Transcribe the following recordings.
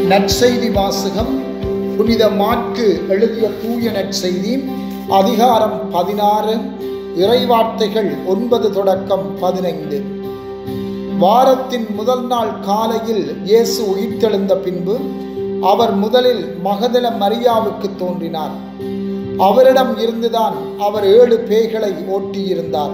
நற்செய்தி வாசகம் புனித மாற்கு எழுதிய தூய நற்செய்தி அதிகாரம் பதினாறு இறைவார்த்தைகள் ஒன்பது தொடக்கம் பதினைந்து வாரத்தின் முதல் நாள் காலையில் இயேசு உயிர்த்தெழுந்த பின்பு அவர் முதலில் மகதல மரியாவுக்கு தோன்றினார் அவரிடம் இருந்துதான் அவர் ஏழு பேய்களை ஓட்டியிருந்தார்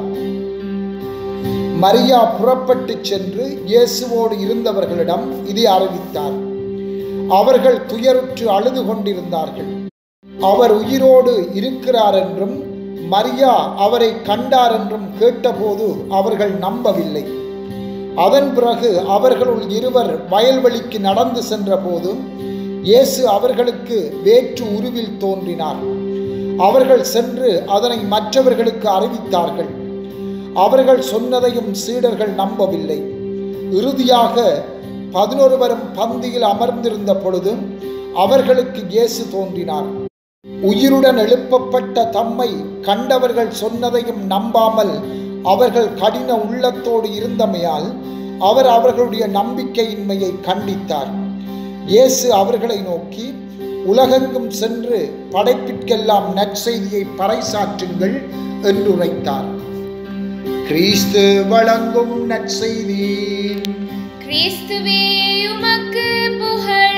மரியா புறப்பட்டு சென்று இயேசுவோடு இருந்தவர்களிடம் இதை அறிவித்தார் அவர்கள் துயருற்று அழுது கொண்டிருந்தார்கள் அவர் உயிரோடு இருக்கிறார் என்றும் மரியா அவரை கண்டார் என்றும் கேட்டபோது அவர்கள் நம்பவில்லை அதன் பிறகு அவர்களுள் இருவர் வயல்வெளிக்கு நடந்து சென்றபோது இயேசு அவர்களுக்கு வேற்று உருவில் தோன்றினார் அவர்கள் சென்று அதனை மற்றவர்களுக்கு அறிவித்தார்கள் அவர்கள் சொன்னதையும் சீடர்கள் நம்பவில்லை இறுதியாக பதினொருவரும் பந்தியில் அமர்ந்திருந்த பொழுது அவர்களுக்கு இயேசு தோன்றினார் உயிருடன் எழுப்பப்பட்ட தம்மை கண்டவர்கள் சொன்னதையும் நம்பாமல் அவர்கள் கடின உள்ளத்தோடு இருந்தமையால் அவர் அவர்களுடைய நம்பிக்கையின்மையை கண்டித்தார் இயேசு அவர்களை நோக்கி உலகெங்கும் சென்று படைப்பிற்கெல்லாம் நற்செய்தியை பறைசாற்றுங்கள் என்று உரைத்தார் கிறிஸ்து வழங்கும் நற்செய்தி கிறிஸ்துவே உமக்கு புகழ்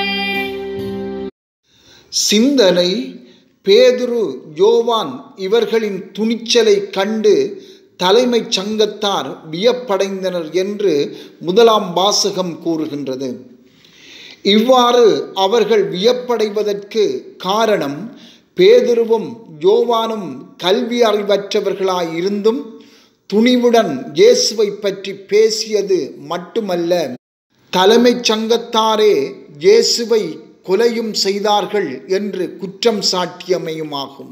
சிந்தனை பேதுரு யோவான் இவர்களின் துணிச்சலை கண்டு தலைமைச் சங்கத்தார் வியப்படைந்தனர் என்று முதலாம் வாசகம் கூறுகின்றது இவ்வாறு அவர்கள் வியப்படைவதற்கு காரணம் பேதுருவும் யோவானும் கல்வி அறிவற்றவர்களாயிருந்தும் துணிவுடன் இயேசுவை பற்றி பேசியது மட்டுமல்ல தலைமைச் சங்கத்தாரே இயேசுவை கொலையும் செய்தார்கள் என்று குற்றம் சாட்டியமையுமாகும்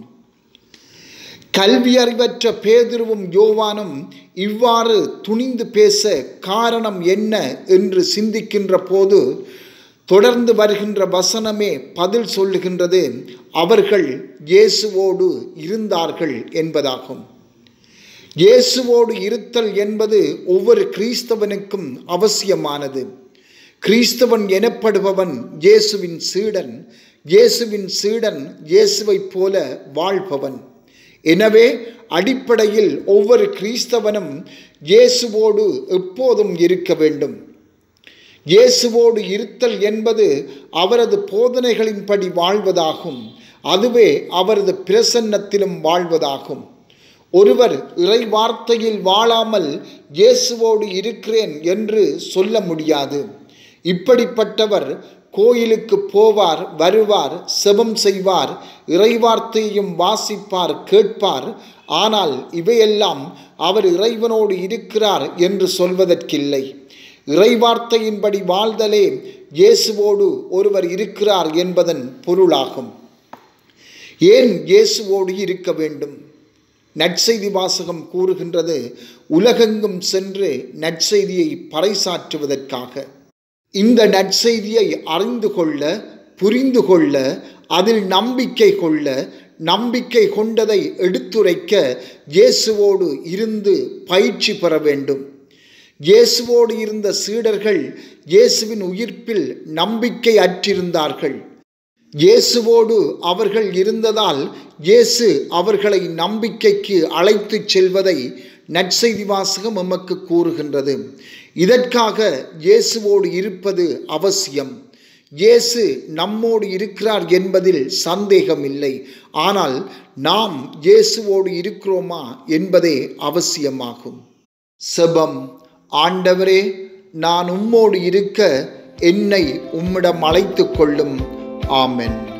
கல்வி அறிவற்ற பேதுருவும் யோவானும் இவ்வாறு துணிந்து பேச காரணம் என்ன என்று சிந்திக்கின்ற போது தொடர்ந்து வருகின்ற வசனமே பதில் சொல்லுகின்றது அவர்கள் இயேசுவோடு இருந்தார்கள் என்பதாகும் இயேசுவோடு இருத்தல் என்பது ஒவ்வொரு கிறிஸ்தவனுக்கும் அவசியமானது கிறிஸ்தவன் எனப்படுபவன் இயேசுவின் சீடன் இயேசுவின் சீடன் இயேசுவைப் போல வாழ்பவன் எனவே அடிப்படையில் ஒவ்வொரு கிறிஸ்தவனும் இயேசுவோடு எப்போதும் இருக்க வேண்டும் இயேசுவோடு இருத்தல் என்பது அவரது போதனைகளின்படி வாழ்வதாகும் அதுவே அவரது பிரசன்னத்திலும் வாழ்வதாகும் ஒருவர் இறை வார்த்தையில் வாழாமல் இயேசுவோடு இருக்கிறேன் என்று சொல்ல முடியாது இப்படிப்பட்டவர் கோயிலுக்கு போவார் வருவார் செபம் செய்வார் இறைவார்த்தையையும் வாசிப்பார் கேட்பார் ஆனால் இவையெல்லாம் அவர் இறைவனோடு இருக்கிறார் என்று சொல்வதற்கில்லை இறைவார்த்தையின்படி வாழ்தலே இயேசுவோடு ஒருவர் இருக்கிறார் என்பதன் பொருளாகும் ஏன் இயேசுவோடு இருக்க வேண்டும் நற்செய்தி வாசகம் கூறுகின்றது உலகெங்கும் சென்று நற்செய்தியை பறைசாற்றுவதற்காக இந்த நற்செய்தியை அறிந்து கொள்ள புரிந்து கொள்ள அதில் நம்பிக்கை கொள்ள நம்பிக்கை கொண்டதை எடுத்துரைக்க இயேசுவோடு இருந்து பயிற்சி பெற வேண்டும் இயேசுவோடு இருந்த சீடர்கள் இயேசுவின் உயிர்ப்பில் நம்பிக்கை அற்றிருந்தார்கள் இயேசுவோடு அவர்கள் இருந்ததால் இயேசு அவர்களை நம்பிக்கைக்கு அழைத்து செல்வதை நற்செய்தி வாசகம் எமக்கு கூறுகின்றது இதற்காக இயேசுவோடு இருப்பது அவசியம் இயேசு நம்மோடு இருக்கிறார் என்பதில் சந்தேகம் இல்லை ஆனால் நாம் இயேசுவோடு இருக்கிறோமா என்பதே அவசியமாகும் செபம் ஆண்டவரே நான் உம்மோடு இருக்க என்னை உம்மிடம் அழைத்து கொள்ளும் ஆமென்